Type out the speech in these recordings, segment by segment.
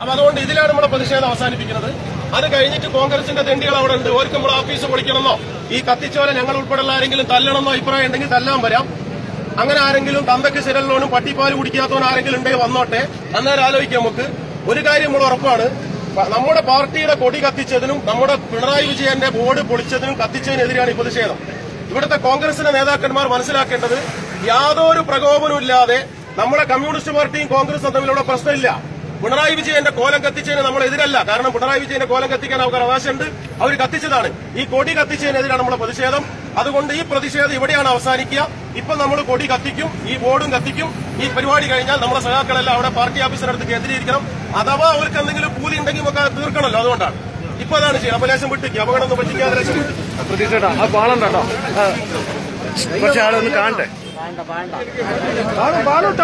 അപ്പൊ അതുകൊണ്ട് ഇതിലാണ് നമ്മുടെ പ്രതിഷേധം അവസാനിപ്പിക്കുന്നത് അത് കഴിഞ്ഞിട്ട് കോൺഗ്രസിന്റെ തെണ്ടികൾ അവിടെ ഉണ്ട് ഓർക്ക് നമ്മുടെ ഓഫീസ് പൊളിക്കണമെന്നോ ഈ കത്തിച്ചോല ഞങ്ങൾ ഉൾപ്പെടെയുള്ള ആരെങ്കിലും തല്ലണമെന്നോ അഭിപ്രായം ഉണ്ടെങ്കിൽ തല്ലാൻ വരാം അങ്ങനെ ആരെങ്കിലും തന്തക്ക് സിരലിനോനും പട്ടിപ്പാല് കുടിക്കാത്തവൻ ആരെങ്കിലും ഉണ്ടെങ്കിൽ വന്നോട്ടെ അന്നേരം ആലോചിക്കാം നമുക്ക് ഒരു കാര്യം നമ്മൾ ഉറപ്പാണ് പ- നമ്മുടെ പാർട്ടിയുടെ കൊടി കത്തിച്ചതിനും നമ്മുടെ പിണറായി വിജയന്റെ ബോർഡ് പൊളിച്ചതിനും കത്തിച്ചതിനെതിരെയാണ് ഈ പ്രതിഷേധം ഇവിടുത്തെ കോൺഗ്രസിന്റെ നേതാക്കന്മാർ മനസ്സിലാക്കേണ്ടത് യാതൊരു പ്രകോപനവും ഇല്ലാതെ നമ്മുടെ കമ്മ്യൂണിസ്റ്റ് പാർട്ടിയും കോൺഗ്രസും തമ്മിലുള്ള പ്രശ്നമില്ല പിണറായി വിജയന്റെ കോലം കത്തിച്ചതിന് നമ്മൾ എതിരല്ല കാരണം പിണറായി വിജയന്റെ കോലം കത്തിക്കാൻ അവർക്ക് അവകാശമുണ്ട് അവർ കത്തിച്ചതാണ് ഈ കൊടി കത്തിച്ചതിനെതിരാണ് നമ്മുടെ പ്രതിഷേധം അതുകൊണ്ട് ഈ പ്രതിഷേധം ഇവിടെയാണ് അവസാനിക്കുക ഇപ്പൊ നമ്മൾ കൊടി കത്തിക്കും ഈ ബോർഡും കത്തിക്കും ഈ പരിപാടി കഴിഞ്ഞാൽ നമ്മുടെ സഖാക്കളെല്ലാം അവിടെ പാർട്ടി ഓഫീസിന്റെ അടുത്ത് കേന്ദ്രീകരിക്കണം അഥവാ അവർക്ക് എന്തെങ്കിലും പൂതി ഉണ്ടെങ്കിൽ നമുക്ക് അത് തീർക്കണമല്ലോ അതുകൊണ്ടാണ് ഇപ്പൊ അതാണ് ചെയ്യുന്നത് അപ്പൊ ലേശം വിട്ടിക്ക് അപകടം ഒന്നും പറ്റിക്കാതെ ലേശം വിട്ടിക്ക് പ്രതീക്ഷേട്ടാ ആ പാളുണ്ട് കേട്ടോ ആ. കുറച്ച് ആളൊന്ന് കാണട്ടെ പാടുട്ടോ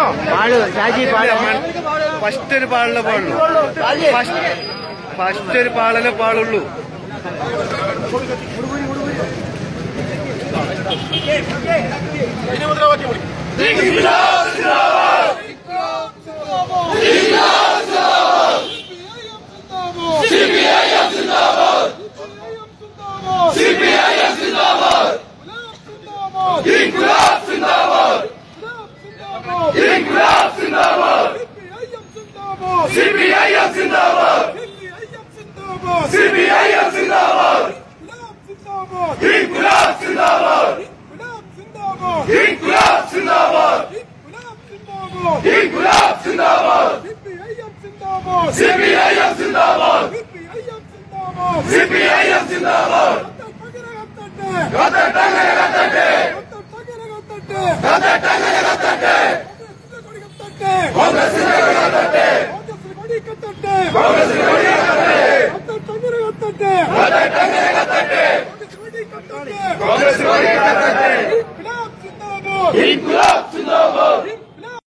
ഫസ്റ്റ് ഒരു പാളിലെ പാടുള്ളൂ ഫസ്റ്റ് ഒരു പാളിലെ പാടുള്ളൂ ഇനി മുദ്രാവാക്യം വിളിക്കും കോൺഗ്രസ്